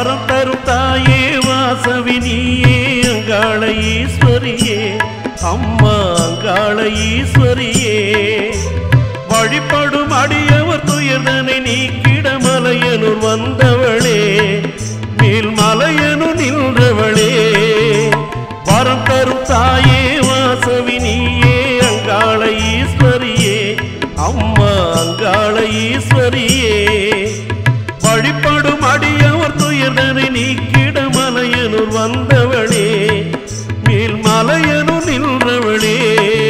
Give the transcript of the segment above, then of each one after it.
வரம் தரும் தாயே வாசவி நீயே அங்காள ஈஸ்வரியே அம்மா அங்காள ஈஸ்வரியே வழிபடும் அடியவர் துயர்தனை நீக்கிட மலையனூர் வந்தவளே மேல் மலையனு நின்றவளே வரம் தரும் தாயே வாசவி நீயே அங்காள ஈஸ்வரியே அம்மா அங்காள ஈஸ்வரியே வழிபடும் அடியவர் துயர்தனை நீக்கிட மலையனூர் வந்தவளே மேல் மலையனு நின்றவளே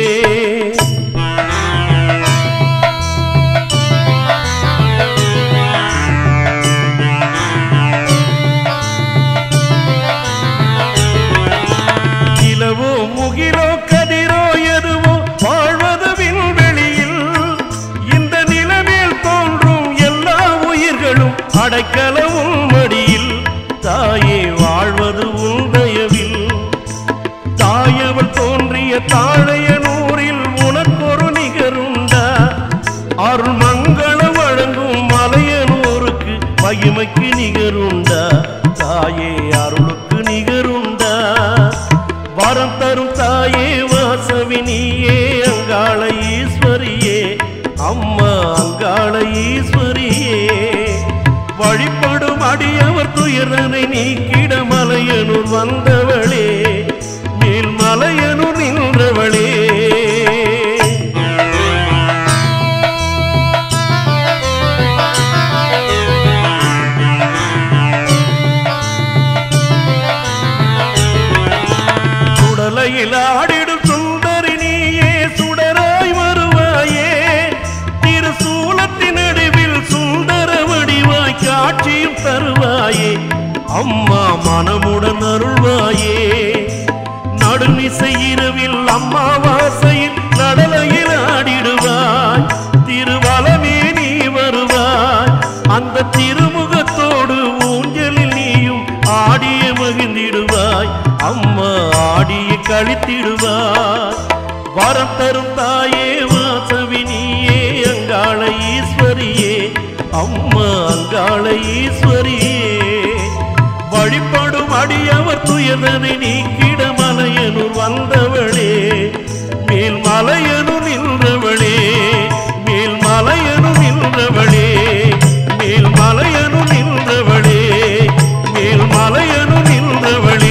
நிலவோ முகிலோ கதிரோ எதுவோ வாழ்வது விண்வெளியில் இந்த நிலவில் தோன்றும் எல்லா உயிர்களும் அடைக்கலவும் மடியில் தாயே வாழ்வது உந்தயவில் தாயவள் தோன்றிய தாழைய நூறில் உனக்கொரு நிகருண்டா அருள் மங்களம் வழங்கும் மலையனூருக்கு மகிமைக்கு நிகருண்டா தாயே அருளுக்கு நிகருண்டா வரம் தரும் தாயே வாசவி நீயே அங்காள ஈஸ்வரியே அம்மா அங்காள ஈஸ்வரியே வழிபடும் அடியவர் துயரனை நீக்கிட மலையனூர் வந்தவளே மேல் மலையனூர் நின்றவளே சுடலையில் ஆடிடும் சுந்தரி நீயே சுடராய் வருவாயே திருசூலத்தின் நடுவில் சுந்தர வடிவாய் காட்சியும் தருவாயே அம்மா மனமுடன் அருள்வாயே நடுமிசை இரவில் அம்மாவாசையில் நடலையில் ஆடிடுவாய் திருவலமே நீ வருவாய் அந்த திருமுகத்தோடு ஊஞ்சலில் நீயும் ஆடிய மகிழ்ந்திடுவாய் அம்மா ஆடிய கழித்திடுவாய் வரம் தரும் தாயே வாசவி நீயே அங்காள ஈஸ்வரியே அம்மா அங்காள ஈஸ்வரியே வழிபடும் அடியவர் துயரனை நீக்கிட மலையனூர் வந்தவளே மேல் மலையனு நின்றவளே மேல் மலையனு நின்றவளே மேல் மலையனு நின்றவளே மேல் மலையனு நின்றவளே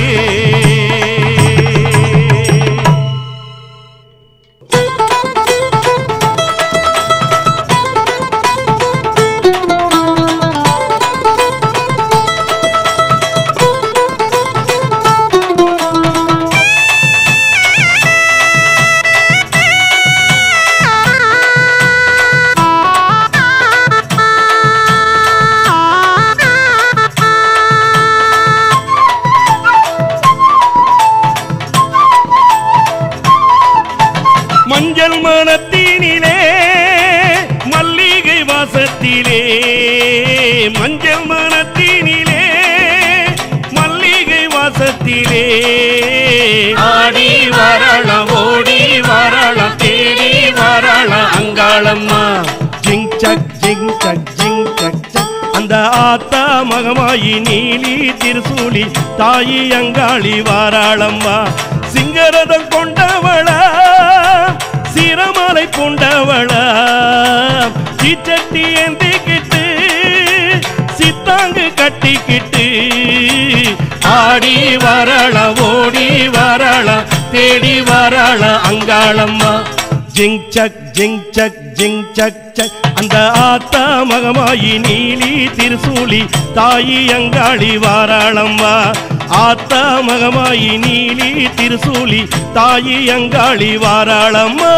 மஞ்சள் மனத்தினிலே மல்லிகை வாசத்திலே மஞ்சள் மனத்தினிலே மல்லிகை வாசத்திலே ஆடி வரலாம் ஓடி வரலாம் தேடி வரலாம் அங்காளம்மா ஜிங் சக் ஜிங் சக் ஜிங் சக் சக் அந்த ஆத்தா மகமாயி நீலி திருசூலி தாயி அங்காளி வாராளம்மா சிங்கரதம் கொண்டவளா சிரமலை கொண்டவளா சீச்சட்டி ஏந்திக்கிட்டு சித்தாங்கு கட்டிக்கிட்டு ஆடி வரள ஓடி வரள தேடி வரள அங்காளம்மா ஜிங் சக் ஜிங் சக் ஜிங் சக் சக் அந்த ஆத்தா மகமாயி நீலி திருசூலி தாயி அங்காளி வாராளம்மா ஆத்தா மகமாயி நீலி திருசூலி தாயி அங்காளி வாராளம்மா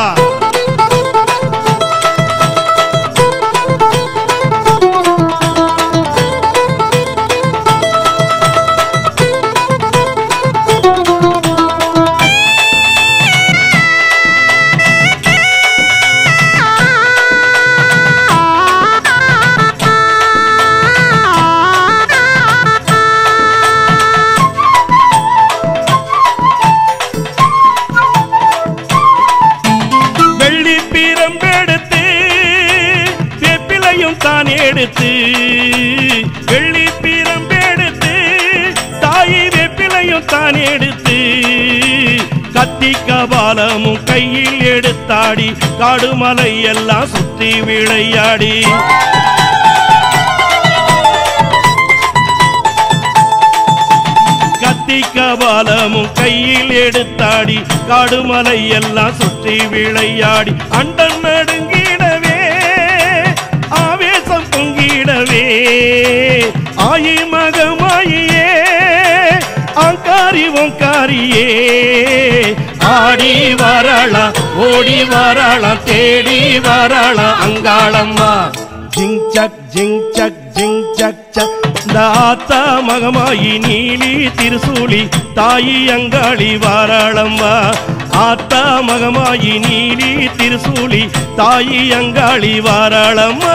வெள்ளி பீரம்பெடுத்து வெப்பிலையும் தான் எடுத்து வெள்ளி பீரம்பெடுத்து எடுத்து கத்தி கபாலமும் கையில் எடுத்தாடி காடுமலை எல்லாம் சுற்றி விளையாடி கத்தி கபாலமும் கையில் எடுத்தாடி காடுமலை எல்லாம் சுற்றி விளையாடி அண்டன் நடுங்கிடவே ஆவேசம் பொங்கிடவே ஆயி மகமாயியே ஆங்காரி ஓங்காரியே ஆடி வரலாம் ஓடி வரலாம் தேடி வரலாம் அங்காளம்மா ஜிங் சக் ஜிங் சக் ஜிங் சக் சக் இந்த ஆத்தா மகமாயி நீலி திருசூலி தாயி அங்காளி வாராளம்மா ஆத்தா மகமாயி நீலி திருசூலி தாயி அங்காளி வாராளம்மா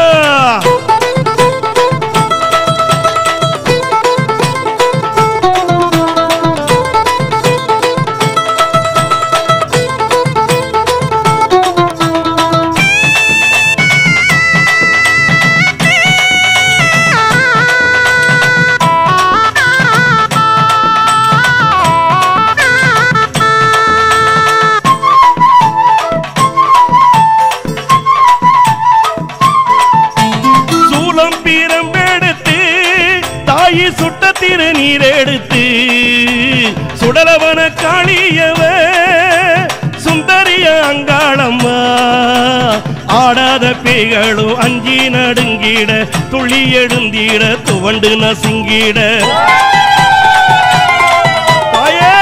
சூலம் பீரம்பெடுத்து தாயி சுட்ட திருநீர் எடுத்து சுடலவன காளியவ சுந்தரிய அங்காளம்மா ஆடாத பேய்களும் அஞ்சி நடுங்கிட துள்ளி எழுந்திட துவண்டு நசுங்கிட தாயே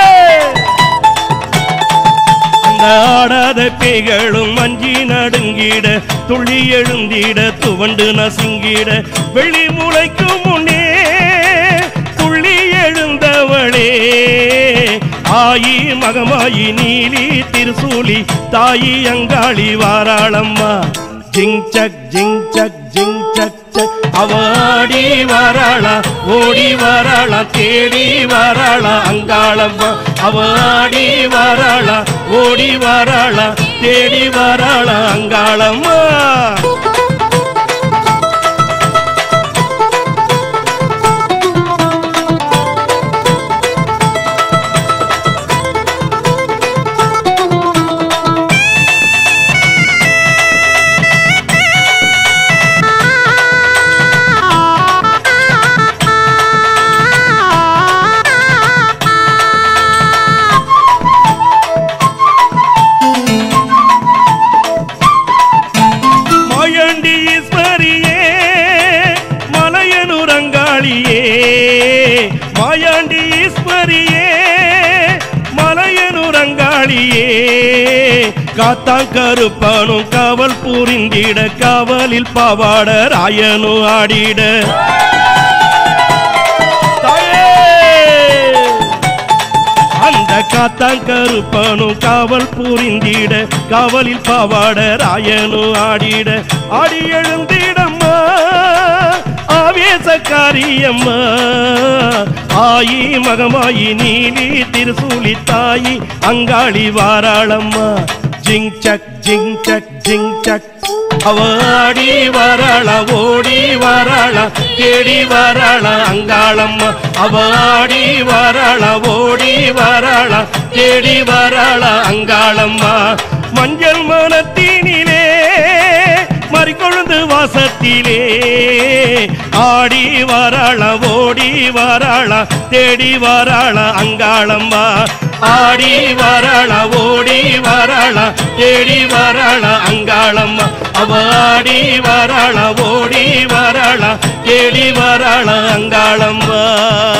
அந்த ஆடாத பேய்களும் அஞ்சி நடுங்கிட துள்ளி எழுந்திட துவண்டு நசுங்கிட வெளி முளைக்கும் முன்னே துள்ளி எழுந்தவளே ஆயி மகமாயி நீலி திருசூலி தாயி அங்காளி வாராளம்மா ஜிங் சக் ஜிங் சக் ஜிங் சக் சக் அவாடி வாராளா ஓடி வாராளா தேடி வாராளா அங்காளம்மா அவாடி வாராளா ஓடி வாராளா தேடி வாராளா அங்காளம்மா மாயாண்டி ஈஸ்வரியே மலையனூர் அங்காளியே மாயாண்டி ஈஸ்வரியே மலையனூர் அங்காளியே காத்தாங்கருப்பானும் காவல் புரிந்திட காவலில் பாவாட ராயனு ஆடிட தாயே அந்த காத்தாங்கருப்பனும் காவல் புரிந்திட காவலில் பாவாட ராயனு ஆடிட ஆடி எழுந்திடம்மா ஆவேசக்காரியம்மா ஆயி மகமாயி நீலி திருசூலி தாயி அங்காளி வாராளம்மா ஜிங் சக் ஜிங் சக் ஜிங் சக் அவாடி வராள ஓடி வராள தேடி வராள அங்காளம்மா அவாடி வராள ஓடி வராள தேடி வராள அங்காளம்மா மஞ்சள் மனத்தினிலே மறிக்கொழுந்து வாசத்திலே ஆடி வராள ஓடி வராள தேடி வராள அங்காளம்மா ஆடி வராள ஓடி வராள தேடி வராள அங்காளம்மா அவாடி வராள ஓடி வராள தேடி வராள அங்காளம்மா